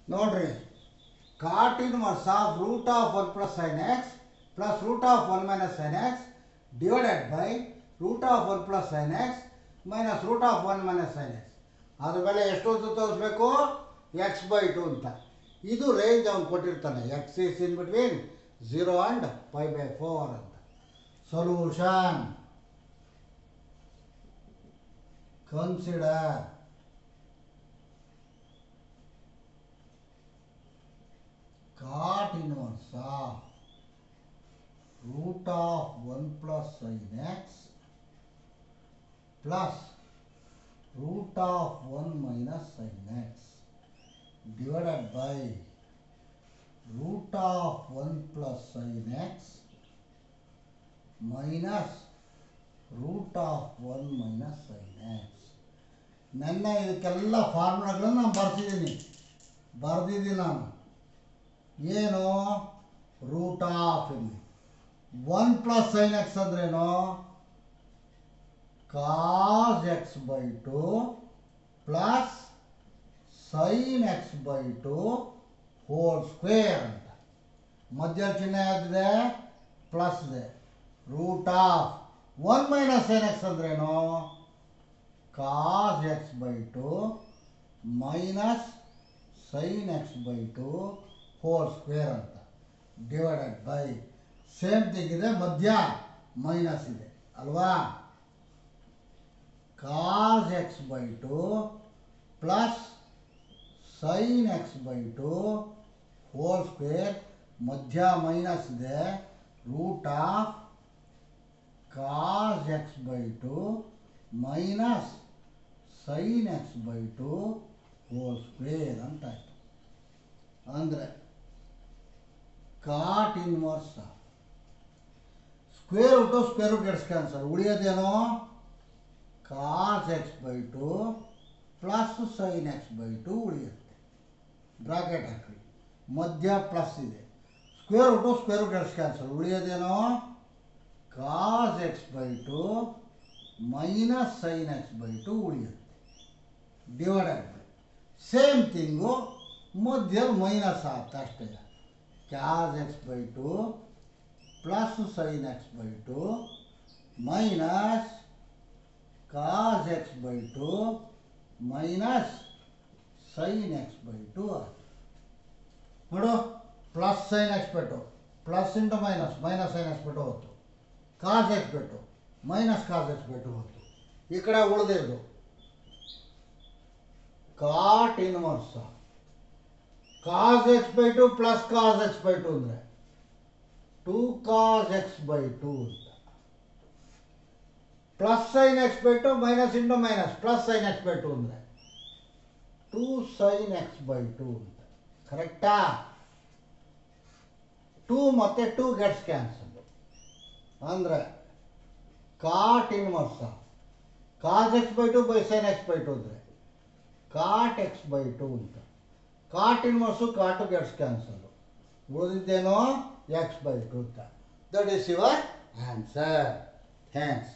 ನೋಡ್ರಿ cot inverse of root of one plus sine x plus root of one minus sine x divided by root of one plus sine x minus root of one minus sine x ಅದ್ರ ಬೆಲೆ ಎಷ್ಟು ಅಂತ ತೋರಿಸ್ಬೇಕು X by two ಅಂತ ಇದು range ಅವ್ನು ಕೊಟ್ಟಿರ್ತಾನೆ x is in between zero and five by four ಅಂತ solution consider cot inverse of root of 1 plus sin x plus root of 1 minus sin x divided by root of 1 plus sin x minus root of 1 minus sin x ನೆನ್ನೆ ಇದಕ್ಕೆಲ್ಲ ಫಾರ್ಮುಲಾಗಳನ್ನು ನಾನು ಬರ್ತಿದ್ದೀನಿ ಬರ್ದಿದ್ದೀನಿ ನಾನು ಏನು root of ಇಲ್ಲಿ one plus sine x ಅಂದ್ರೇನು cos x by two plus sine x by two whole square ಅಂತ ಮಧ್ಯ ಚಿಹ್ನೆ ಯಾವ್ದಿದೆ ಪ್ಲಸ್ ಇದೆ root of one minus sine x ಅಂದ್ರೇನು cos x by two minus sine x by two whole square ಅಂತ divided by same thing ಇದೆ ಮಧ್ಯ minus ಇದೆ ಅಲ್ವಾ cos x by two plus sine x by two whole square ಮಧ್ಯ minus ಇದೆ root of cos x by two minus sine x by two whole square ಅಂತ ಆಯ್ತು ಅಂದರೆ cot inverse square root square root gets cancel ಉಳಿಯೋದೇನೋ cos x by two plus sine x by two ಉಳಿಯುತ್ತೆ bracket ಹಾಕಿ ಮಧ್ಯ plus ಇದೆ square root square root gets cancel ಉಳಿಯೋದೇನೋ cos x by two minus sine x by two ಉಳಿಯುತ್ತೆ divided by same thing ಮಧ್ಯ minus ಆಗುತ್ತೆ ಅಷ್ಟೇ cos x by two plus sine x by two minus cos x by two minus sine x by two ನೋಡು plus sine x ಬಿಟ್ಟು plus into minus minus sine x ಬಿಟ್ಟು ಹೋಯ್ತು cos x ಬಿಟ್ಟು minus cos x ಬಿಟ್ಟು ಹೋಯ್ತು ಈ ಕಡೆ ಉಳಿದಿದ್ದು cot inverse cos x by two plus cos x by two ಅಂದರೆ two cos x by two ಅಂತ plus sine x by two minus into minus plus sine x by two ಅಂದರೆ two sine x by two ಅಂತ ಕರೆಕ್ಟಾ two ಮತ್ತು two gets cancel ಅಂದರೆ cot inverse cos x by two by sine x by two ಅಂದರೆ cot x by two ಅಂತ cot inverse cot gets cancel ಉಳಿದಿದ್ದೇನೋ x by two ಅಂತ that is your answer thanks